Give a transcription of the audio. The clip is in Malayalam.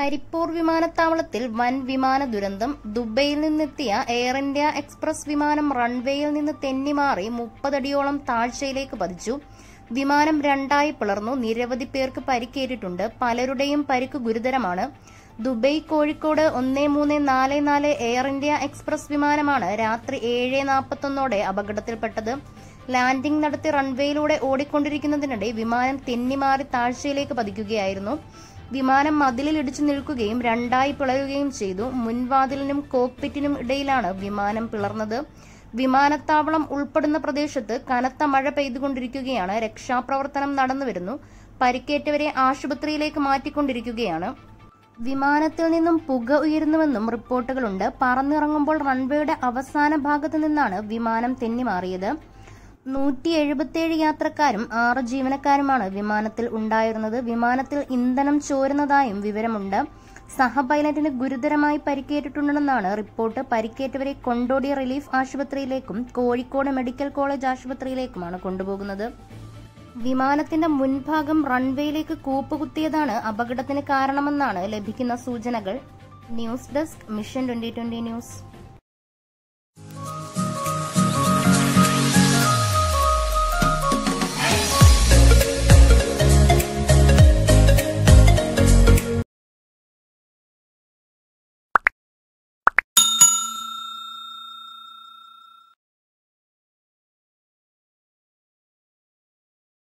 കരിപ്പൂർ വിമാനത്താവളത്തിൽ വൻ വിമാന ദുരന്തം ദുബൈയിൽ നിന്നെത്തിയ എയർ ഇന്ത്യ എക്സ്പ്രസ് വിമാനം റൺവേയിൽ നിന്ന് തെന്നിമാറി മുപ്പതടിയോളം താഴ്ചയിലേക്ക് പതിച്ചു വിമാനം രണ്ടായി പിളർന്നു നിരവധി പേർക്ക് പരിക്കേറ്റിട്ടുണ്ട് പലരുടെയും പരിക്ക് ഗുരുതരമാണ് ദുബൈ കോഴിക്കോട് ഒന്ന് മൂന്ന് നാല് നാല് എയർ ഇന്ത്യ എക്സ്പ്രസ് വിമാനമാണ് രാത്രി ഏഴ് നാൽപ്പത്തൊന്നോടെ അപകടത്തിൽപ്പെട്ടത് ലാൻഡിംഗ് നടത്തി റൺവേയിലൂടെ ഓടിക്കൊണ്ടിരിക്കുന്നതിനിടെ വിമാനം തെന്നിമാറി താഴ്ചയിലേക്ക് പതിക്കുകയായിരുന്നു വിമാനം മതിലിൽ ഇടിച്ചു നിൽക്കുകയും രണ്ടായി പിളരുകയും ചെയ്തു മുൻവാതിലിനും കോക്പിറ്റിനും ഇടയിലാണ് വിമാനം പിളർന്നത് വിമാനത്താവളം ഉൾപ്പെടുന്ന പ്രദേശത്ത് കനത്ത മഴ പെയ്തുകൊണ്ടിരിക്കുകയാണ് രക്ഷാപ്രവർത്തനം നടന്നുവരുന്നു പരിക്കേറ്റവരെ ആശുപത്രിയിലേക്ക് മാറ്റിക്കൊണ്ടിരിക്കുകയാണ് വിമാനത്തിൽ നിന്നും പുക ഉയരുന്നുവെന്നും റിപ്പോർട്ടുകളുണ്ട് പറന്നിറങ്ങുമ്പോൾ റൺവേയുടെ അവസാന ഭാഗത്തു നിന്നാണ് വിമാനം തെന്നിമാറിയത് നൂറ്റി എഴുപത്തിയേഴ് യാത്രക്കാരും ആറ് ജീവനക്കാരുമാണ് വിമാനത്തിൽ ഉണ്ടായിരുന്നത് വിമാനത്തിൽ ഇന്ധനം ചോരുന്നതായും വിവരമുണ്ട് സഹ പൈലറ്റിന് ഗുരുതരമായി പരിക്കേറ്റിട്ടുണ്ടെന്നാണ് റിപ്പോർട്ട് പരിക്കേറ്റവരെ കൊണ്ടോടി റിലീഫ് ആശുപത്രിയിലേക്കും കോഴിക്കോട് മെഡിക്കൽ കോളേജ് ആശുപത്രിയിലേക്കുമാണ് കൊണ്ടുപോകുന്നത് വിമാനത്തിന്റെ മുൻഭാഗം റൺവേയിലേക്ക് കൂപ്പുകുത്തിയതാണ് അപകടത്തിന് കാരണമെന്നാണ് ലഭിക്കുന്ന സൂചനകൾ news desk mission twenty twenty news